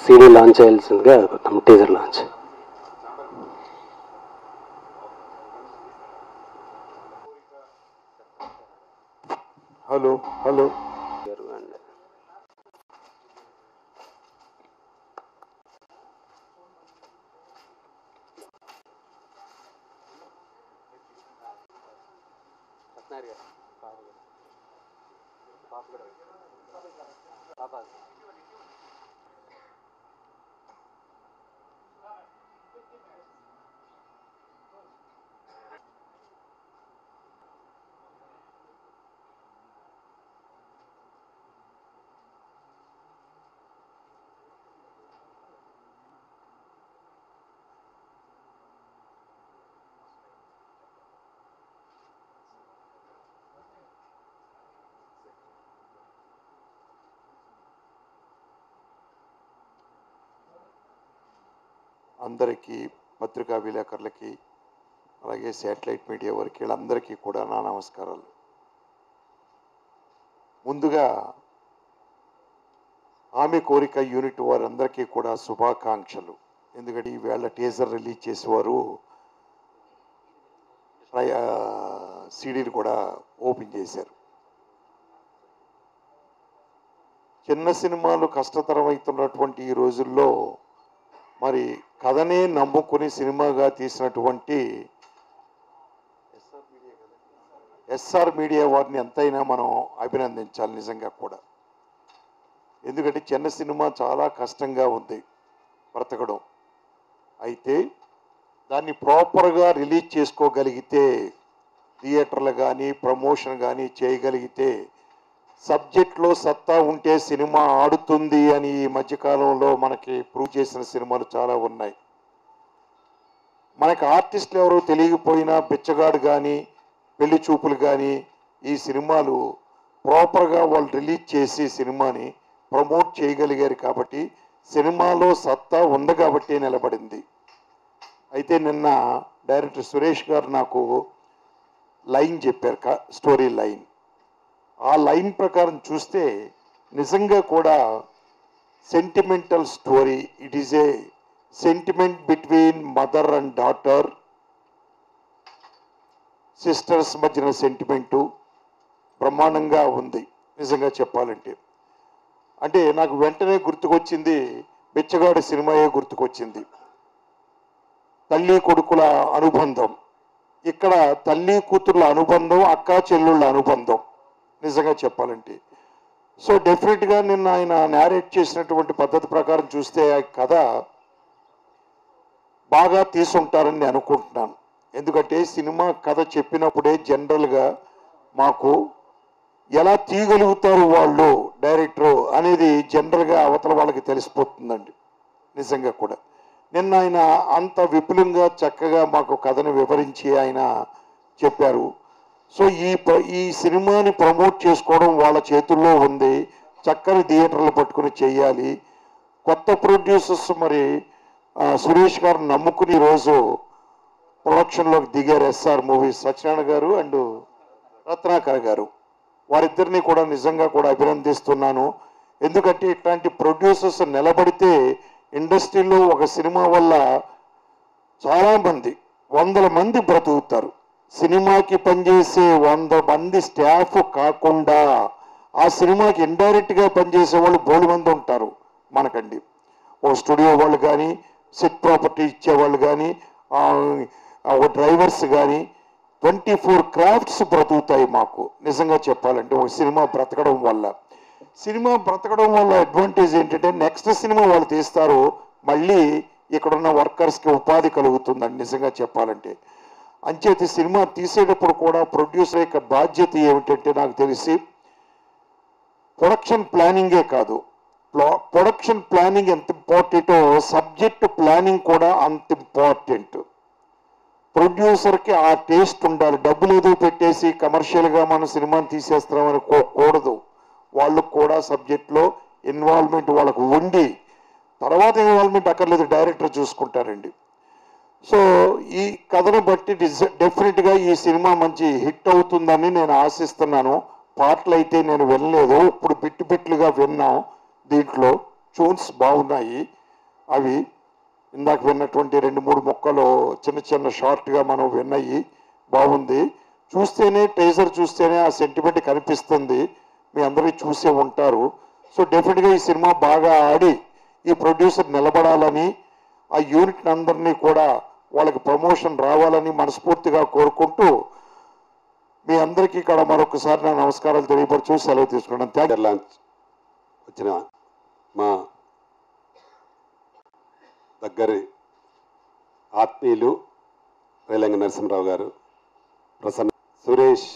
CD launch అయ్యాల్సిందిగా తమ teaser launch hello hello అందరికీ పత్రికా విలేకరులకి అలాగే శాటిలైట్ మీడియా వారికి వీళ్ళందరికీ కూడా నా నమస్కారాలు ముందుగా ఆమె కోరిక యూనిట్ వారందరికీ కూడా శుభాకాంక్షలు ఎందుకంటే ఈవేళ టీజర్ రిలీజ్ చేసేవారు సీడీని కూడా ఓపెన్ చేశారు చిన్న సినిమాలు కష్టతరమవుతున్నటువంటి ఈ రోజుల్లో మరి కథనే నమ్ముకుని సినిమాగా తీసినటువంటి ఎస్ఆర్ మీడియా వారిని ఎంతైనా మనం అభినందించాలి నిజంగా కూడా ఎందుకంటే చిన్న సినిమా చాలా కష్టంగా ఉంది బ్రతకడం అయితే దాన్ని ప్రాపర్గా రిలీజ్ చేసుకోగలిగితే థియేటర్లు కానీ ప్రమోషన్ కానీ చేయగలిగితే సబ్జెక్ట్లో సత్తా ఉంటే సినిమా ఆడుతుంది అని ఈ మధ్యకాలంలో మనకి ప్రూవ్ చేసిన సినిమాలు చాలా ఉన్నాయి మనకి ఆర్టిస్టులు ఎవరో తెలియకపోయినా బిచ్చగాడు కానీ పెళ్లి చూపులు కానీ ఈ సినిమాలు ప్రాపర్గా వాళ్ళు రిలీజ్ చేసి సినిమాని ప్రమోట్ చేయగలిగారు కాబట్టి సినిమాలో సత్తా ఉంది కాబట్టి నిలబడింది అయితే నిన్న డైరెక్టర్ సురేష్ గారు నాకు లైన్ చెప్పారు క- స్టోరీ లైన్ ఆ లైన్ ప్రకారం చూస్తే నిజంగా కూడా sentimental story it is a sentiment between mother and daughter sisters మధ్యన సెంటిమెంటు బ్రహ్మాండంగా ఉంది నిజంగా చెప్పాలంటే అంటే నాకు వెంటనే గుర్తుకొచ్చింది బిచ్చగాడి సినిమాయే గుర్తుకొచ్చింది తల్లి కొడుకుల అనుబంధం ఇక్కడ తల్లి కూతుర్ల అనుబంధం అక్కా చెల్లుళ్ళ అనుబంధం నిజంగా చెప్పాలంటే సో డెఫినెట్గా నిన్న ఆయన నేరేట్ చేసినటువంటి పద్ధతి ప్రకారం చూస్తే ఆ కథ బాగా తీసుంటారని నేను అనుకుంటున్నాను ఎందుకంటే సినిమా కథ చెప్పినప్పుడే జనరల్గా మాకు ఎలా తీయగలుగుతారు వాళ్ళు డైరెక్టర్ అనేది జనరల్గా అవతల వాళ్ళకి తెలిసిపోతుందండి నిజంగా కూడా నిన్న ఆయన అంత విపులంగా చక్కగా మాకు కథను వివరించి ఆయన చెప్పారు సో ఈ ప్ర- ఈ సినిమాని ప్రమోట్ చేసుకోవడం వాళ్ళ చేతుల్లో ఉంది చక్కని థియేటర్లు పట్టుకుని చేయాలి కొత్త ప్రొడ్యూసర్స్ మరి ఆ, సురేష్ గారు నమ్ముకుని ఈరోజు ప్రొడక్షన్లోకి దిగారు ఎస్ఆర్ మూవీస్ సత్యనారాయణ గారు అండ్ రత్నాకర్ గారు వారిద్దరిని కూడా నిజంగా కూడా అభినందిస్తున్నాను ఎందుకంటే ఇట్లాంటి ప్రొడ్యూసర్స్ నిలబడితే ఇండస్ట్రీలో ఒక సినిమా వల్ల చాలా మంది వందల మంది బ్రతుకుతారు సినిమాకి పనిచేసే వంద మంది స్టాఫ్ కాకుండా ఆ సినిమాకి ఇండైరెక్ట్ గా పనిచేసే వాళ్ళు బోలు మంది ఉంటారు మనకండి ఓ స్టూడియో వాళ్ళు కానీ సెట్ ప్రాపర్టీ ఇచ్చేవాళ్ళు కానీ ఓ డ్రైవర్స్ కానీ ట్వంటీ ఫోర్ క్రాఫ్ట్స్ బ్రతుకుతాయి మాకు నిజంగా చెప్పాలంటే ఒక సినిమా బ్రతకడం వల్ల సినిమా బ్రతకడం వల్ల అడ్వాంటేజ్ ఏంటంటే నెక్స్ట్ సినిమా వాళ్ళు తీస్తారు మళ్ళీ ఇక్కడున్న వర్కర్స్కి ఉపాధి కలుగుతుందండి నిజంగా చెప్పాలంటే అంచేత సినిమా తీసేటప్పుడు కూడా ప్రొడ్యూసర్ యొక్క బాధ్యత ఏమిటంటే నాకు తెలిసి ప్రొడక్షన్ ప్లానింగే కాదు ప్లా- ప్రొడక్షన్ ప్లానింగ్ ఎంత ఇంపార్టెంటో సబ్జెక్ట్ ప్లానింగ్ కూడా అంత ఇంపార్టెంట్ ప్రొడ్యూసర్కి ఆ టేస్ట్ ఉండాలి డబ్బులు ఏదో పెట్టేసి కమర్షియల్గా మనం సినిమాని తీసేస్తున్నామని కో- కూడదు వాళ్ళకు కూడా సబ్జెక్ట్లో ఇన్వాల్వ్మెంట్ వాళ్ళకు ఉండి తర్వాత ఇన్వాల్వ్మెంట్ అక్కర్లేదు డైరెక్టర్ చూసుకుంటారండి సో ఈ కథను బట్టి డిజ- డెఫినెట్గా ఈ సినిమా మంచి హిట్ అవుతుందని నేను ఆశిస్తున్నాను పాటలు అయితే నేను వినలేదు ఇప్పుడు బిట్టు బిట్లుగా విన్నాం దీంట్లో ట్యూన్స్ బాగున్నాయి అవి ఇందాక విన్నటువంటి రెండు మూడు మొక్కలు చిన్న చిన్న షార్ట్గా మనం విన్నాయి బాగుంది చూస్తేనే టేజర్ చూస్తేనే ఆ సెంటిమెంట్ కనిపిస్తుంది మీ అందరూ చూసే ఉంటారు సో డెఫినెట్గా ఈ సినిమా బాగా ఆడి ఈ ప్రొడ్యూసర్ నిలబడాలని ఆ యూనిట్ అందరినీ కూడా వాళ్ళకి ప్రమోషన్ రావాలని మనస్ఫూర్తిగా కోరుకుంటూ మీ అందరికీ ఇక్కడ మరొకసారి నా నమస్కారాలు తెలియపరచు సెలవు తీసుకున్నాను థ్యాంక్ థియేటర్ లాంచ్ వచ్చిన మా దగ్గరి ఆత్మీయులు రేలంగ నరసింహరావు గారు ప్రసన్న సురేష్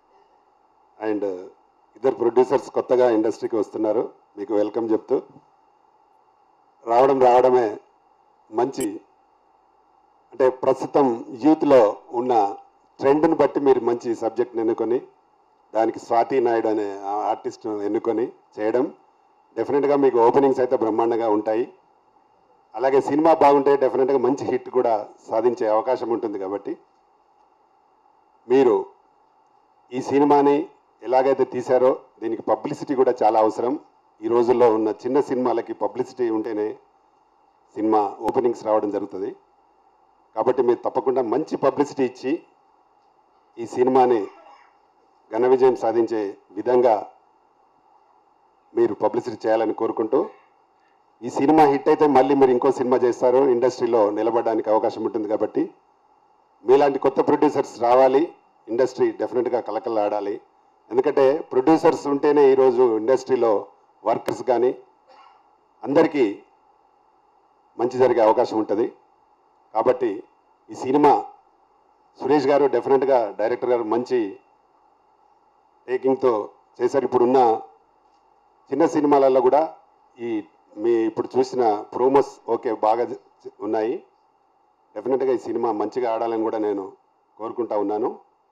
అండ్ ఇద్దరు ప్రొడ్యూసర్స్ కొత్తగా ఇండస్ట్రీకి వస్తున్నారు మీకు వెల్కమ్ చెప్తూ రావడం రావడమే మంచి అంటే ప్రస్తుతం యూత్లో ఉన్న ట్రెండ్ని బట్టి మీరు మంచి సబ్జెక్ట్ ఎన్నుకొని దానికి స్వాతి నాయుడు అనే ఆర్టిస్ట్ ఎన్నుకొని చేయడం డెఫినెట్గా మీకు ఓపెనింగ్స్ అయితే బ్రహ్మాండంగా ఉంటాయి అలాగే సినిమా బాగుంటే డెఫినెట్గా మంచి హిట్ కూడా సాధించే అవకాశం ఉంటుంది కాబట్టి మీరు ఈ సినిమాని ఎలాగైతే తీశారో దీనికి పబ్లిసిటీ కూడా చాలా అవసరం ఈ రోజుల్లో ఉన్న చిన్న సినిమాలకి పబ్లిసిటీ ఉంటేనే సినిమా ఓపెనింగ్స్ రావడం జరుగుతుంది కాబట్టి మీరు తప్పకుండా మంచి పబ్లిసిటీ ఇచ్చి ఈ సినిమాని ఘన విజయం సాధించే విధంగా మీరు పబ్లిసిటీ చేయాలని కోరుకుంటూ ఈ సినిమా హిట్ అయితే మళ్ళీ మీరు ఇంకో సినిమా చేస్తారు ఇండస్ట్రీలో నిలబడడానికి అవకాశం ఉంటుంది కాబట్టి మీలాంటి కొత్త ప్రొడ్యూసర్స్ రావాలి ఇండస్ట్రీ డెఫినెట్గా కలకలాడాలి ఎందుకంటే ప్రొడ్యూసర్స్ ఉంటేనే ఈరోజు ఇండస్ట్రీలో వర్కర్స్ కానీ అందరికీ మంచి జరిగే అవకాశం ఉంటుంది కాబట్టి ఈ సినిమా సురేష్ గారు డెఫినెట్గా డైరెక్టర్ గారు మంచి టేకింగ్తో చేశారు ఇప్పుడున్న చిన్న సినిమాలలో కూడా ఈ మీ ఇప్పుడు చూసిన ప్రోమోస్ ఓకే బాగా జ- ఉన్నాయి డెఫినెట్గా ఈ సినిమా మంచిగా ఆడాలని కూడా నేను కోరుకుంటా ఉన్నాను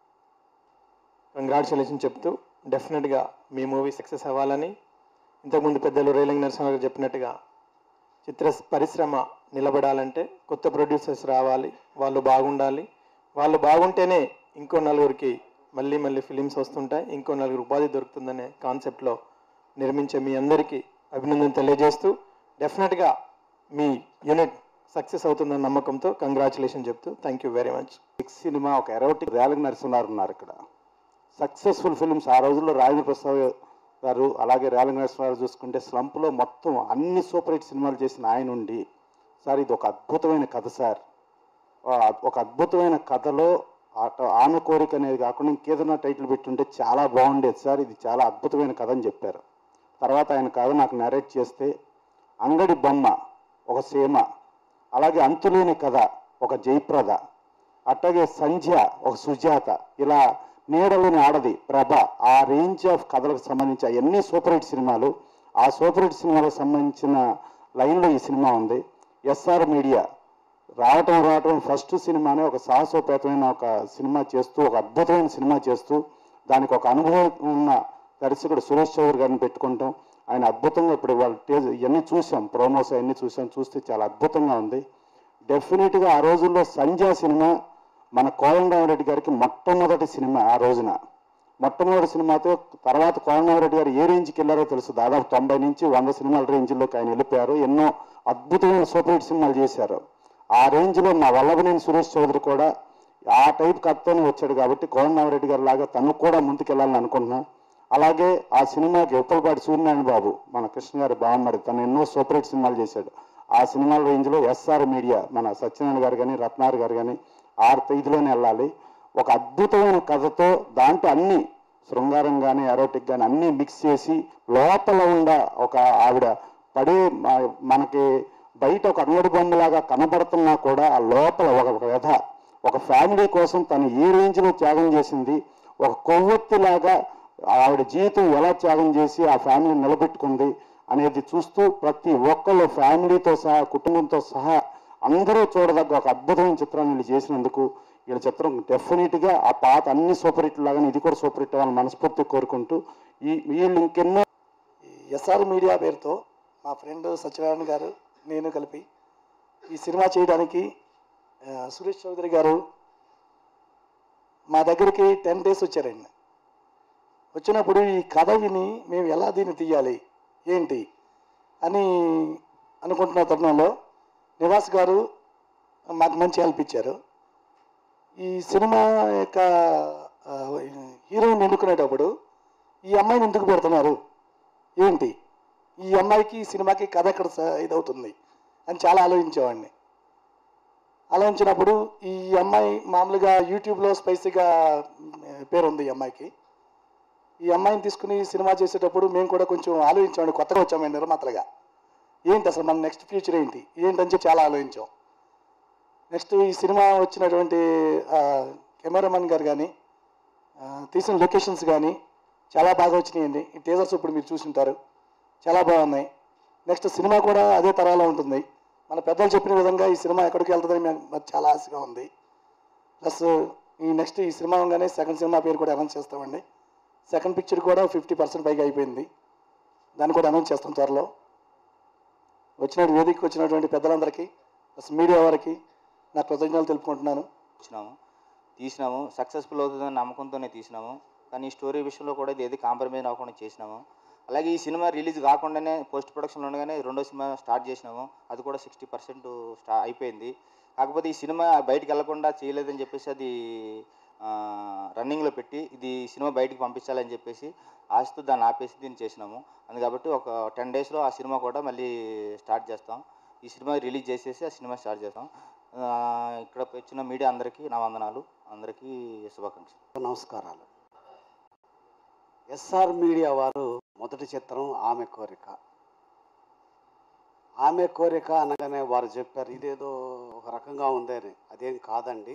కంగ్రాచులేషన్ చెప్తూ డెఫినెట్గా మీ మూవీ సక్సెస్ అవ్వాలని ఇంతకుముందు పెద్దలు రేలంగి నరసింహ గారు చెప్పినట్టుగా చిత్ర పరిశ్రమ నిలబడాలంటే కొత్త ప్రొడ్యూసర్స్ రావాలి వాళ్ళు బాగుండాలి వాళ్ళు బాగుంటేనే ఇంకో నలుగురికి మళ్ళీ మళ్ళీ ఫిలిమ్స్ వస్తుంటాయి ఇంకో నలుగురు ఉపాధి దొరుకుతుందనే కాన్సెప్ట్లో నిర్మించే మీ అందరికీ అభినందన తెలియజేస్తూ డెఫినెట్గా మీ యూనిట్ సక్సెస్ అవుతుందన్న నమ్మకంతో కంగ్రాచులేషన్ చెప్తూ thank you very much big cinema ఒక ఎరోటిక్ రేలంగి నరసింహారు ఉన్నారు ఇక్కడ సక్సెస్ఫుల్ ఫిల్మ్స్ ఆ రోజుల్లో రాజేంద్ర ప్రసాద్ గారు అలాగే రేలంగి నరసింహారావు చూసుకుంటే స్లంప్లో మొత్తం అన్ని సూపర్ హిట్ సినిమాలు చేసిన ఆయన ఉండి సార్ ఇది ఒక అద్భుతమైన కథ సార్ ఆ, ఒక అద్భుతమైన కథలో ఆట- ఆమె కోరిక అనేది కాకుండా ఇంకేదైనా టైటిల్ పెట్టుంటే చాలా బాగుండేది సార్ ఇది చాలా అద్భుతమైన కథ అని చెప్పారు తర్వాత ఆయన కథ నాకు నరేట్ చేస్తే అంగడి బొమ్మ ఒక సీమ అలాగే అంతులేని కథ ఒక జయప్రద అట్లాగే సంధ్య ఒక సుజాత ఇలా నీడలోని ఆడది ప్రభ ఆ రేంజ్ ఆఫ్ కథలకు సంబంధించి అవన్నీ సూపర్ హిట్ సినిమాలు ఆ సూపర్ హిట్ సినిమాలకు సంబంధించిన లైన్లో ఈ సినిమా ఉంది ఎస్ఆర్ మీడియా రావటం రావటం ఫస్ట్ సినిమానే ఒక సాహసోపేతమైన ఒక సినిమా చేస్తూ ఒక అద్భుతమైన సినిమా చేస్తూ దానికి ఒక అనుభవం ఉన్న దర్శకుడు సురేష్ చౌదరి గారిని పెట్టుకుంటాం ఆయన అద్భుతంగా ఇప్పుడు వాళ్ళ టేజ్ ఇవన్నీ చూసాం ప్రోమోస్ అవన్నీ చూసాం చూస్తే చాలా అద్భుతంగా ఉంది డెఫినెట్గా ఆ రోజుల్లో సంధ్యా సినిమా మన కోదండరామరెడ్డి గారికి మొట్టమొదటి సినిమా ఆ రోజున మొట్టమొదటి సినిమాతో తర్వాత కోదండరామరెడ్డి గారు ఏ రేంజ్కి వెళ్ళారో తెలుసు దాదాపు తొంభై నుంచి వంద సినిమాల రేంజ్లోకి ఆయన వెళ్ళిపోయారు ఎన్నో అద్భుతమైన సూపర్ హిట్ సినిమాలు చేశారు ఆ రేంజ్లో మా వల్లభనేని సురేష్ చౌదరి కూడా ఆ టైప్ కథతోనే వచ్చాడు కాబట్టి కోదండరామరెడ్డి గారి లాగా తను కూడా ముందుకెళ్ళాలని అనుకుంటున్నాం అలాగే ఆ సినిమాకి ఉప్పలపాటి సూర్యనారాయణ బాబు మన కృష్ణ గారి బాగున్నాడు తను ఎన్నో సూపర్ హిట్ సినిమాలు చేశాడు ఆ సినిమాల రేంజ్లో ఎస్ఆర్ మీడియా మన సత్యనారాయణ గారు కానీ రత్నార్ గారు కానీ ఆరు తైదులోనే వెళ్ళాలి ఒక అద్భుతమైన కథతో దాంట్లో అన్ని శృంగారం కానీ ఎరోటిక్ కానీ అన్నీ మిక్స్ చేసి లోపల ఉన్న ఒక ఆవిడ పడే మ- మనకి బయట ఒక అంగడి బొమ్మలాగా కనబడుతున్నా కూడా ఆ లోపల ఒక ఒక వ్యధ ఒక ఫ్యామిలీ కోసం తను ఏ రేంజ్లో త్యాగం చేసింది ఒక కొవ్వొత్తిలాగా ఆవిడ జీవితం ఎలా త్యాగం చేసి ఆ ఫ్యామిలీ నిలబెట్టుకుంది అనేది చూస్తూ ప్రతి ఒక్కళ్ళు ఫ్యామిలీతో సహా కుటుంబంతో సహా అందరూ చూడదగ్గ ఒక అద్భుతమైన చిత్రాన్ని వీళ్ళు చేసినందుకు వీళ్ళ చిత్రం డెఫినెట్గా ఆ పాత అన్ని సూపర్ హిట్ లాగానే ఇది కూడా సూపర్ హిట్ అవ్వాలని మనస్ఫూర్తి కోరుకుంటూ ఈ వీళ్ళు ఇంకెన్నో ఎస్ఆర్ మీడియా పేరుతో మా ఫ్రెండ్ సత్యనారాయణ గారు నేను కలిపి ఈ సినిమా చేయడానికి ఆ, సురేష్ చౌదరి గారు మా దగ్గరికి టెన్ డేస్ వచ్చారండి వచ్చినప్పుడు ఈ కథ విని మేము ఎలా దీన్ని తీయాలి ఏంటి అని అనుకుంటున్న తరుణంలో నివాస్ గారు మాకు మంచి హెల్ప్ ఇచ్చారు ఈ సినిమా యొక్క ఆ, హీరోయిన్ ఎన్నుకునేటప్పుడు ఈ అమ్మాయిని ఎందుకు పెడుతున్నారు ఏంటి ఈ అమ్మాయికి ఈ సినిమాకి కథ ఎక్కడ స- ఇదవుతుంది అని చాలా ఆలోచించేవాడిని ఆలోచించినప్పుడు ఈ అమ్మాయి మామూలుగా యూట్యూబ్లో స్పైసీగా మ్, పేరుంది ఈ అమ్మాయికి ఈ అమ్మాయిని తీసుకుని సినిమా చేసేటప్పుడు మేము కూడా కొంచెం ఆలోచించామండి కొత్తగా వచ్చాము నిర్మాతలుగా ఏంటి అసలు మన నెక్స్ట్ ఫ్యూచర్ ఏంటి ఏంటని చెప్పి చాలా ఆలోచించాం నెక్స్ట్ ఈ సినిమా వచ్చినటువంటి ఆ, కెమెరామెన్ గారు కానీ ఆ, తీసిన లొకేషన్స్ కానీ చాలా బాగా వచ్చినాయండి ఈ టీజర్స్ ఇప్పుడు మీరు చూసుంటారు చాలా బాగున్నాయి నెక్స్ట్ సినిమా కూడా అదే తరాలో ఉంటుంది మన పెద్దలు చెప్పిన విధంగా ఈ సినిమా ఎక్కడికి వెళ్తుందని మాకు మాకు చాలా ఆశగా ఉంది ప్లస్ ఈ నెక్స్ట్ ఈ సినిమా అవగానే సెకండ్ సినిమా పేరు కూడా అనౌన్స్ చేస్తామండి సెకండ్ పిక్చర్ కూడా ఫిఫ్టీ పర్సెంట్ పైగా అయిపోయింది దాన్ని కూడా అనౌన్స్ చేస్తాం త్వరలో వచ్చిన వేదికకి వచ్చినటువంటి పెద్దలందరికీ ప్లస్ మీడియా వారికి నా కృతజ్ఞతలు తెలుపుకుంటున్నాను వచ్చినాము తీసినాము సక్సెస్ఫుల్ అవుతుందని నమ్మకంతోనే తీసినాము కానీ ఈ స్టోరీ విషయంలో కూడా ఇది ఏది కాంప్రమైజ్ అవ్వకుండా చేసినాము అలాగే ఈ సినిమా రిలీజ్ కాకుండానే పోస్ట్ ప్రొడక్షన్లో ఉండగానే రెండో సినిమా స్టార్ట్ చేసినాము అది కూడా సిక్స్టీ పర్సెంట్ స్టా అయిపోయింది కాకపోతే ఈ సినిమా బయటికి వెళ్లకుండా చేయలేదని చెప్పేసి అది రన్నింగ్లో పెట్టి ఇది సినిమా బయటికి పంపించాలని చెప్పేసి ఆశతో దాన్ని ఆపేసి దీన్ని చేసినాము అందు కాబట్టి ఒక టెన్ డేస్లో ఆ సినిమా కూడా మళ్ళీ స్టార్ట్ చేస్తాం ఈ సినిమా రిలీజ్ చేసేసి ఆ సినిమా స్టార్ట్ చేస్తాం ఆ, ఇక్కడ వచ్చిన మీడియా అందరికీ నా వందనాలు అందరికీ శుభాకాంక్షలు నమస్కారాలు ఎస్ఆర్ మీడియా వారు మొదటి చిత్రం ఆమె కోరిక ఆమె కోరిక అనగానే వారు చెప్పారు ఇదేదో ఒక రకంగా ఉందని అదేం కాదండి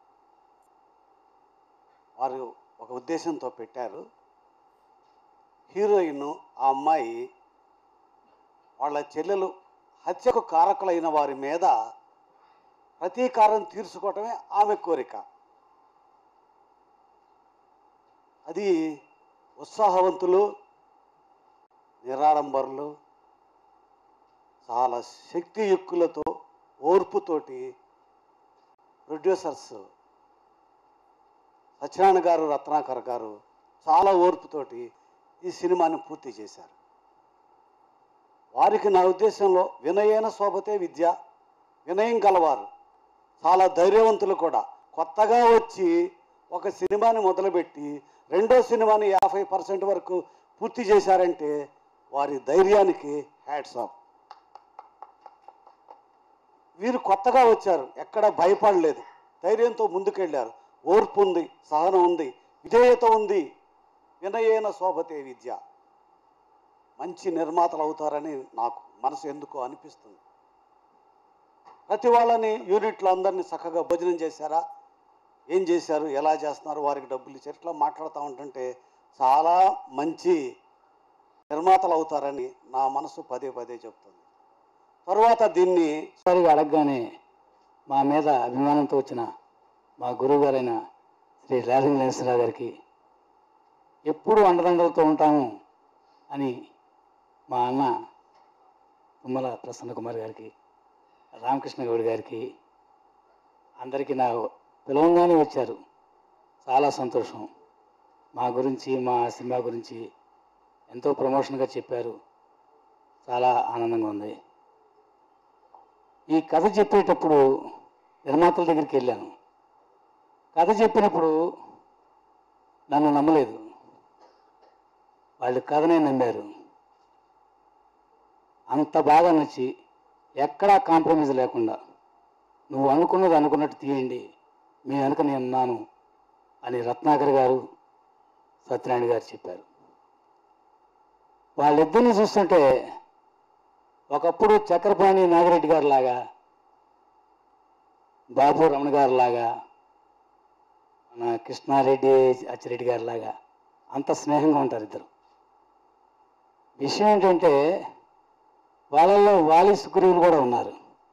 వారు ఒక ఉద్దేశంతో పెట్టారు హీరోయిన్ ఆ అమ్మాయి వాళ్ళ చెల్లెలు హత్యకు కారకులైన వారి మీద ప్రతీకారం తీర్చుకోవటమే ఆమె కోరిక అది ఉత్సాహవంతులు నిరాడంబరులు చాలా శక్తియుక్తులతో ఓర్పుతోటి ప్రొడ్యూసర్స్ సత్యనారాయణ గారు రత్నాకర్ గారు చాలా ఓర్పుతోటి ఈ సినిమాని పూర్తి చేశారు వారికి నా ఉద్దేశంలో వినయైన శోభతే విద్య వినయం గలవారు చాలా ధైర్యవంతులు కూడా కొత్తగా వచ్చి ఒక సినిమాని మొదలుపెట్టి రెండో సినిమాని యాభై పర్సెంట్ వరకు పూర్తి చేశారంటే వారి ధైర్యానికి హ్యాట్స్ ఆఫ్ వీరు కొత్తగా వచ్చారు ఎక్కడ భయపడలేదు ధైర్యంతో ముందుకెళ్ళారు ఓర్పు ఉంది సహనం ఉంది విధేయత ఉంది వినయేన శోభతే విద్య మంచి నిర్మాతలు అవుతారని నాకు మనసు ఎందుకో అనిపిస్తుంది ప్రతి వాళ్ళని యూనిట్లో అందరినీ చక్కగా భోజనం చేశారా ఏం చేశారు ఎలా చేస్తున్నారు వారికి డబ్బులు ఇచ్చారు ఇట్లా మాట్లాడుతూ ఉంటుంటే చాలా మంచి నిర్మాతలు అవుతారని నా మనసు పదే పదే చెప్తుంది తరువాత దీన్ని ఒకసారిగా అడగగానే మా మీద అభిమానంతో వచ్చిన మా గురువుగారైన శ్రీ రాజంగ నరసింహరావు గారికి ఎప్పుడు అండదండలతో ఉంటాము అని మా అన్న తుమ్మల ప్రసన్న కుమార్ గారికి రామకృష్ణ గౌడ్ గారికి అందరికీ నా పిలవంగానే వచ్చారు చాలా సంతోషం మా గురించి మా సినిమా గురించి ఎంతో ప్రమోషన్గా చెప్పారు చాలా ఆనందంగా ఉంది ఈ కథ చెప్పేటప్పుడు నిర్మాతల దగ్గరికి వెళ్ళాను కథ చెప్పినప్పుడు నన్ను నమ్మలేదు వాళ్ళు కథనే నమ్మారు అంత బాగా నచ్చి ఎక్కడా కాంప్రమైజ్ లేకుండా నువ్వు అనుకున్నది అనుకున్నట్టు తీయండి మీ వెనుక నేను ఉన్నాను అని రత్నాకర్ గారు సత్యనారాయణ గారు చెప్పారు వాళ్ళిద్దరిని చూస్తుంటే ఒకప్పుడు చక్రపాణి నాగిరెడ్డి గారు లాగా బాబు రమణ గారు లాగా మన కృష్ణారెడ్డి అచ్చిరెడ్డి గారి లాగా అంత స్నేహంగా ఉంటారు ఇద్దరు విషయం ఏంటంటే వాళ్ళల్లో వాలి సుగ్రీవులు కూడా ఉన్నారు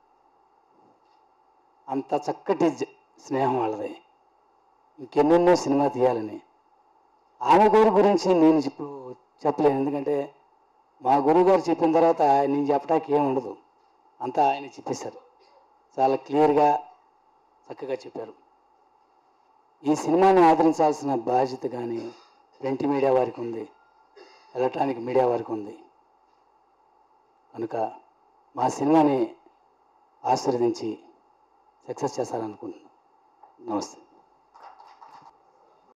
అంత చక్కటి జ- స్నేహం వాళ్ళది ఇంకెన్నెన్నో సినిమా తీయాలని ఆమె గారి గురించి నేను ఇప్పుడు చెప్పలేను ఎందుకంటే మా గురువు గారు చెప్పిన తర్వాత నేను చెప్పడానికి ఏం ఉండదు అంతా ఆయన చెప్పేశారు చాలా క్లియర్గా చక్కగా చెప్పారు ఈ సినిమాని ఆదరించాల్సిన బాధ్యత కానీ ప్రింట్ మీడియా వారికి ఉంది ఎలక్ట్రానిక్ మీడియా వారికి ఉంది కనుక మా సినిమాని ఆశీర్వదించి సక్సెస్ చేస్తారనుకుంటున్నాను నమస్తే